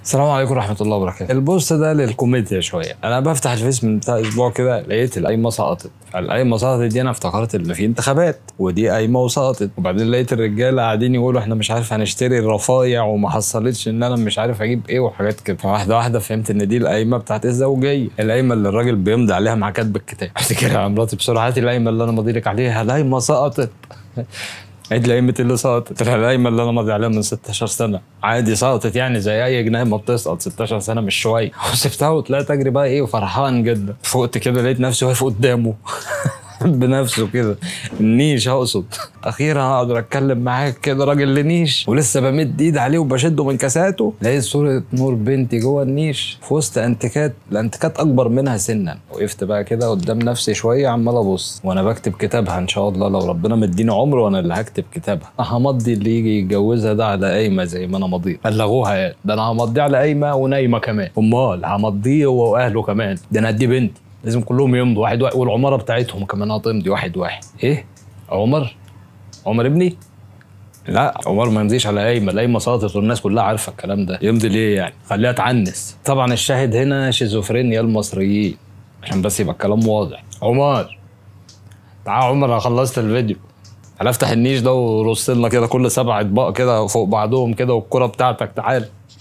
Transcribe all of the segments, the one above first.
السلام عليكم ورحمة الله وبركاته. البوست ده للكوميديا شوية، أنا بفتح الفيس من بتاع أسبوع كده لقيت القايمة سقطت، فالقايمة سقطت دي أنا افتكرت إن في انتخابات ودي قايمة وسقطت، وبعدين لقيت الرجالة قاعدين يقولوا إحنا مش عارف هنشتري الرفايع وما حصلتش إن أنا مش عارف أجيب إيه وحاجات كده، فواحدة واحدة فهمت إن دي القايمة بتاعت الزوجية، القايمة اللي الراجل بيمضي عليها مع كاتب الكتاب. افتكر يا مراتي بسرعة هاتي القايمة اللي أنا ماضي لك عليها، القايمة سقطت. عيد الأئمة اللي سقطت قلت لها القايمة اللي أنا ماضي عليها من 16 سنة عادي سقطت يعني زي أي جنيه ما بتسقط 16 سنة مش شوية وسبتها وطلعت أجري بقى إيه وفرحان جدا فقت كده لقيت نفسي واقف قدامه بنفسه كده النيش اقصد اخيرا هقدر اتكلم معاك كده راجل لنيش ولسه بمد ايد عليه وبشده من كاساته لقيت صوره نور بنتي جوه النيش في وسط انتيكات الانتيكات اكبر منها سنا وقفت بقى كده قدام نفسي شويه عمال ابص وانا بكتب كتابها ان شاء الله لو ربنا مديني عمر وانا اللي هكتب كتابها انا همضي اللي يجي يتجوزها ده على قايمه زي ما انا مضيت بلغوها يعني ده انا همضيه على قايمه ونايمه كمان امال همضيه هو واهله كمان ده انا ادي بنتي لازم كلهم يمضوا واحد واحد والعماره بتاعتهم كمان هتمضي واحد واحد ايه عمر عمر ابني لا عمر ما يمضيش على قايمه القايمه سقطت والناس كلها عارفه الكلام ده يمضي ليه يعني خليها تعنس طبعا الشاهد هنا شيزوفرينيا المصريين عشان بس يبقى الكلام واضح عمر تعال عمر انا خلصت الفيديو تعال افتح النيش ده ورص لنا كده كل سبع اطباق كده فوق بعضهم كده والكره بتاعتك تعال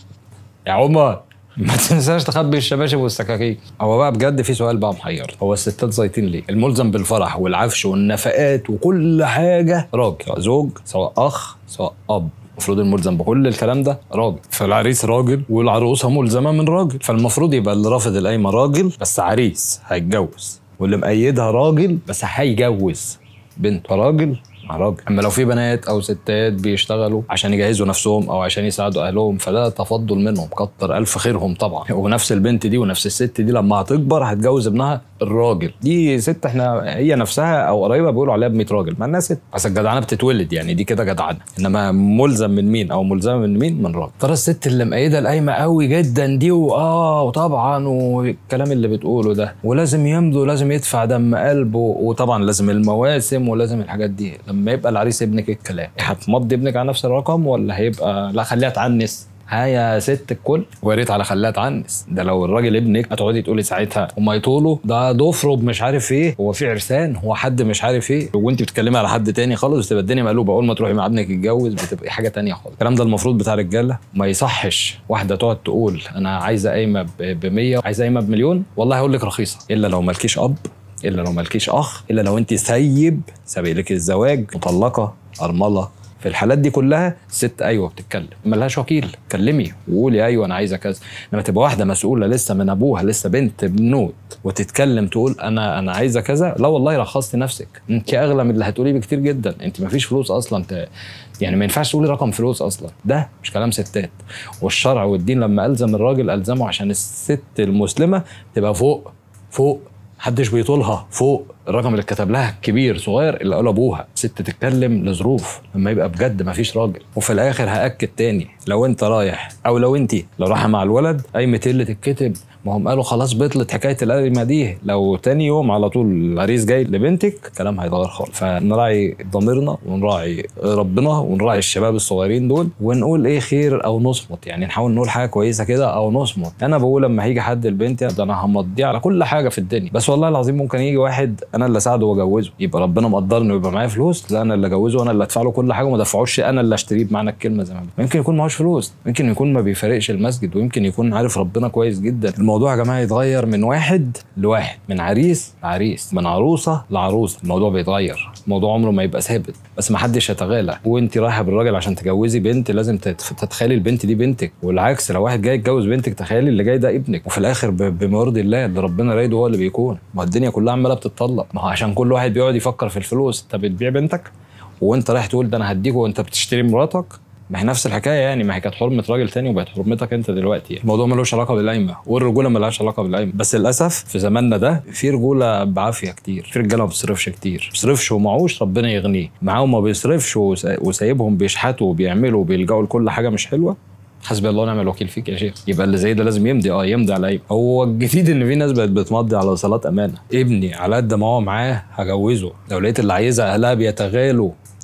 يا عمر ما تنساش تخبي الشباشب والسكاكين هو بقى بجد في سؤال بقى محير هو الستات زيطين ليه الملزم بالفرح والعفش والنفقات وكل حاجه راجل سواء زوج سواء اخ سواء اب المفروض الملزم بكل الكلام ده راجل فالعريس راجل والعروسه ملزمه من راجل فالمفروض يبقى اللي رافض القايمه راجل بس عريس هيتجوز واللي مأيدها راجل بس هيجوز بنت راجل مع راجل اما لو في بنات او ستات بيشتغلوا عشان يجهزوا نفسهم او عشان يساعدوا اهلهم فده تفضل منهم كتر الف خيرهم طبعا ونفس البنت دي ونفس الست دي لما هتكبر هتجوز ابنها الراجل دي ست احنا هي نفسها او قريبه بيقولوا عليها ب 100 راجل مع انها ست بس الجدعنه بتتولد يعني دي كده جدعنه انما ملزم من مين او ملزمه من مين من راجل ترى الست اللي مأيده القايمه قوي جدا دي واه وطبعا والكلام اللي بتقوله ده ولازم يمضي ولازم يدفع دم قلبه وطبعا لازم المواسم ولازم الحاجات دي لما يبقى العريس ابنك إيه الكلام هتمضي ابنك على نفس الرقم ولا هيبقى لا خليها تعنس ها يا ست الكل ويا ريت على خليها تعنس ده لو الراجل ابنك هتقعدي تقولي ساعتها وما يطوله ده ضفرب مش عارف ايه هو في عرسان هو حد مش عارف ايه وانت بتتكلمي على حد تاني خالص بتبقى الدنيا مقلوبه اول ما تروحي مع ابنك يتجوز بتبقى حاجه تانية خالص الكلام ده المفروض بتاع رجاله ما يصحش واحده تقعد تقول انا عايزه قايمه ب 100 عايزه قايمه بمليون والله هقول لك رخيصه الا لو مالكيش اب الا لو مالكيش اخ الا لو انت سيب سابق لك الزواج مطلقه ارمله في الحالات دي كلها الست ايوه بتتكلم ملهاش وكيل كلمي وقولي ايوه انا عايزه كذا لما تبقى واحده مسؤوله لسه من ابوها لسه بنت بنوت وتتكلم تقول انا انا عايزه كذا لا والله رخصتي نفسك انت اغلى من اللي هتقوليه بكتير جدا انت ما فيش فلوس اصلا ت... يعني ما ينفعش تقولي رقم فلوس اصلا ده مش كلام ستات والشرع والدين لما الزم الراجل الزمه عشان الست المسلمه تبقى فوق فوق محدش بيطولها فوق الرقم اللي اتكتب لها كبير صغير اللي قال ابوها ست تتكلم لظروف لما يبقى بجد ما فيش راجل وفي الاخر هاكد تاني لو انت رايح او لو انت لو رايحه مع الولد قايمه اللي تتكتب ما هم قالوا خلاص بطلت حكايه القايمه دي لو تاني يوم على طول العريس جاي لبنتك الكلام هيتغير خالص فنراعي ضميرنا ونراعي ربنا ونراعي الشباب الصغيرين دول ونقول ايه خير او نصمت يعني نحاول نقول حاجه كويسه كده او نصمت انا بقول لما هيجي حد لبنتي ده انا همضيه على كل حاجه في الدنيا بس والله العظيم ممكن يجي واحد انا اللي اساعده واجوزه يبقى ربنا مقدرني ويبقى معايا فلوس لا انا اللي اجوزه وانا اللي ادفع له كل حاجه وما ادفعوش انا اللي اشتريه بمعنى الكلمه زي ما بقول. يمكن يكون معهوش فلوس يمكن يكون ما بيفارقش المسجد ويمكن يكون عارف ربنا كويس جدا الموضوع يا جماعه يتغير من واحد لواحد من عريس لعريس من عروسه لعروسه الموضوع بيتغير الموضوع عمره ما يبقى ثابت بس ما حدش يتغالى وانت رايحه بالراجل عشان تجوزي بنت لازم تت- تتخيلي البنت دي بنتك والعكس لو واحد جاي يتجوز بنتك تخيلي اللي جاي ده ابنك وفي الاخر ب- بما يرضي الله اللي ربنا رايده هو اللي بيكون ما هو الدنيا كلها عماله بتتطلق ما هو عشان كل واحد بيقعد يفكر في الفلوس انت بتبيع بنتك وانت رايح تقول ده انا هديك وانت بتشتري مراتك ما هي نفس الحكايه يعني ما هي كانت حرمه راجل تاني وبقت حرمتك انت دلوقتي يعني. الموضوع ملوش علاقه بالقايمه والرجوله ملهاش علاقه بالقايمه بس للاسف في زماننا ده في رجوله بعافيه كتير في رجاله ما بتصرفش كتير ما بيصرفش ومعوش ربنا يغنيه معاهم ما بيصرفش وسا- وسايبهم بيشحتوا وبيعملوا وبيلجأوا لكل حاجه مش حلوه حسبي الله ونعم الوكيل فيك يا شيخ يبقى اللي زي ده لازم يمضي اه يمضي على ايه هو الجديد ان في ناس بقت بتمضي على صلاه امانه ابني على قد ما هو معاه هجوزه لو لقيت اللي عايزها اهلها بيتغالوا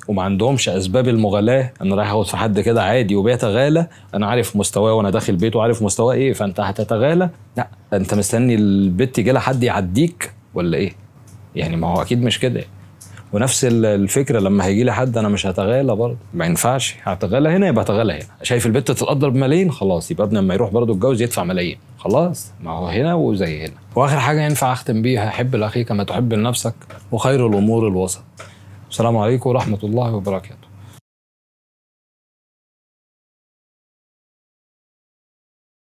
وما عندهمش اسباب المغالاه انا رايح اخد في حد كده عادي وبيتغالى انا عارف مستواه وانا داخل بيته وعارف مستواه ايه فانت هتتغالى لا انت مستني البت يجي لها حد يعديك ولا ايه يعني ما هو اكيد مش كده ونفس ال- الفكره لما هيجي لي حد انا مش هتغالى برضه ما ينفعش هتغالى هنا يبقى هتغالى هنا شايف البت تتقدر بملايين خلاص يبقى ابني لما يروح برضه يتجوز يدفع ملايين خلاص ما هو هنا وزي هنا واخر حاجه ينفع اختم بيها حب لاخيك كما تحب لنفسك وخير الامور الوسط السلام عليكم ورحمه الله وبركاته